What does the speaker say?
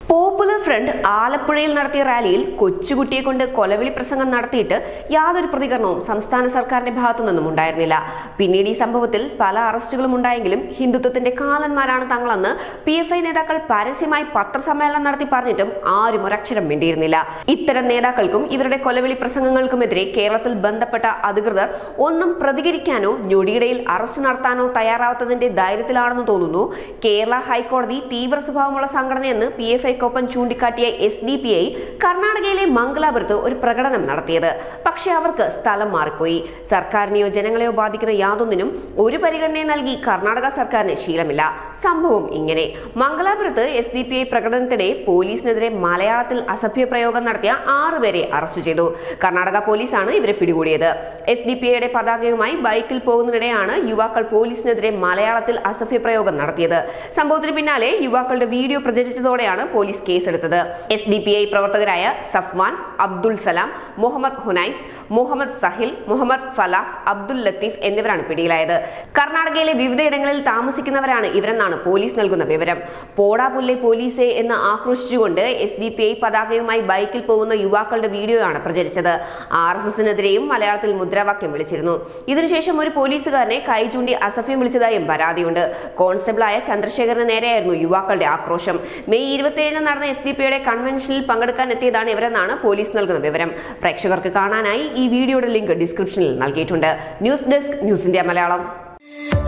popular front ആലപ്പുഴയിൽ നടത്തിയ റാലിയിൽ കൊച്ചുകുട്ടിയെ കൊണ്ട് കൊലവിളി പ്രസംഗം നടത്തിയിട്ട് യാതൊരു പ്രതികരണവും സംസ്ഥാന സർക്കാരിന്റെ ഭാഗത്തു നിന്നും ഉണ്ടായിരുന്നില്ല പിന്നീട് ഈ സംഭവത്തിൽ പല അറസ്റ്റുകളും ഉണ്ടായെങ്കിലും ഹിന്ദുത്വത്തിന്റെ കാലന്മാരാണ് തങ്ങളെന്ന് പി എഫ് ഐ നേതാക്കൾ പരസ്യമായി പത്രസമ്മേളനം നടത്തി പറഞ്ഞിട്ടും ആരും ഒരക്ഷരം മിണ്ടിയിരുന്നില്ല ഇത്തരം നേതാക്കൾക്കും ഇവരുടെ കൊലവിളി പ്രസംഗങ്ങൾക്കുമെതിരെ കേരളത്തിൽ ബന്ധപ്പെട്ട അധികൃതർ ഒന്നും പ്രതികരിക്കാനോ ഞൊടിയിടയിൽ അറസ്റ്റ് നടത്താനോ തയ്യാറാവാത്തതിന്റെ ധൈര്യത്തിലാണെന്ന് തോന്നുന്നു കേരള ഹൈക്കോടതി തീവ്ര സ്വഭാവമുള്ള സംഘടനയെന്ന് പി എഫ് ഐക്കൊപ്പം ചൂണ്ടിക്കാട്ടിയ എസ് ഡി പി ഐ കർണാടകയിലെ മംഗലാപുരത്ത് ഒരു പ്രകടനം നടത്തിയത് പക്ഷേ അവർക്ക് സ്ഥലം മാറിപ്പോയി സർക്കാരിനെയോ ജനങ്ങളെയോ ബാധിക്കുന്ന യാതൊന്നിനും ഒരു പരിഗണനയും നൽകി കർണാടക സർക്കാരിന് ശീലമില്ല സംഭവം ഇങ്ങനെ മംഗലാപുരത്ത് എസ് ഡി പി ഐ പ്രകടനത്തിനിടെ പോലീസിനെതിരെ മലയാളത്തിൽ അസഭ്യ പ്രയോഗം നടത്തിയ ആറുപേരെ അറസ്റ്റ് ചെയ്തു കർണാടക പോലീസാണ് ഇവരെ പിടികൂടിയത് എസ് ഡി പി ഐയുടെ പതാകയുമായി ബൈക്കിൽ പോകുന്നതിനിടെയാണ് യുവാക്കൾ പോലീസിനെതിരെ മലയാളത്തിൽ അസഭ്യ പ്രയോഗം നടത്തിയത് സംഭവത്തിന് പിന്നാലെ യുവാക്കളുടെ വീഡിയോ പ്രചരിച്ചതോടെയാണ് പോലീസ് കേസെടുത്തത് എസ് ഡി പി ഐ പ്രവർത്തകരായ സഫ്വാൻ അബ്ദുൾ സലാം മുഹമ്മദ് ഹുനൈസ് മുഹമ്മദ് സഹിൽ മുഹമ്മദ് ഫലാഹ് അബ്ദുൽ ലത്തീഫ് എന്നിവരാണ് പിടിയിലായത് കർണാടകയിലെ വിവിധയിടങ്ങളിൽ താമസിക്കുന്നവരാണ് ഇവരെന്നാണ് പോലീസ് നൽകുന്ന വിവരം പോടാ പുല്ലെ പോലീസെ എന്ന് ആക്രോശിച്ചുകൊണ്ട് എസ് ഡി പി ഐ പതാകയുമായി ബൈക്കിൽ പോകുന്ന യുവാക്കളുടെ വീഡിയോയാണ് പ്രചരിച്ചത് ആർ എസ് എസിനെതിരെയും മലയാളത്തിൽ മുദ്രാവാക്യം വിളിച്ചിരുന്നു ഇതിനുശേഷം ഒരു പോലീസുകാരനെ കൈ ചൂണ്ടി അസഭ്യം വിളിച്ചതായും പരാതിയുണ്ട് കോൺസ്റ്റബിളായ ചന്ദ്രശേഖരന് നേരെയായിരുന്നു യുവാക്കളുടെ ആക്രോശം മെയ് ഇരുപത്തിയേഴിന് നടന്ന എസ് ഡി പിയുടെ കൺവെൻഷനിൽ പങ്കെടുക്കാൻ എത്തിയതാണ് ഇവരെന്നാണ് പോലീസ് നൽകുന്ന വിവരം പ്രേക്ഷകർക്ക് കാണാനായി ഈ വീഡിയോയുടെ ലിങ്ക് ഡിസ്ക്രിപ്ഷനിൽ നൽകിയിട്ടുണ്ട് news desk news India Malayalam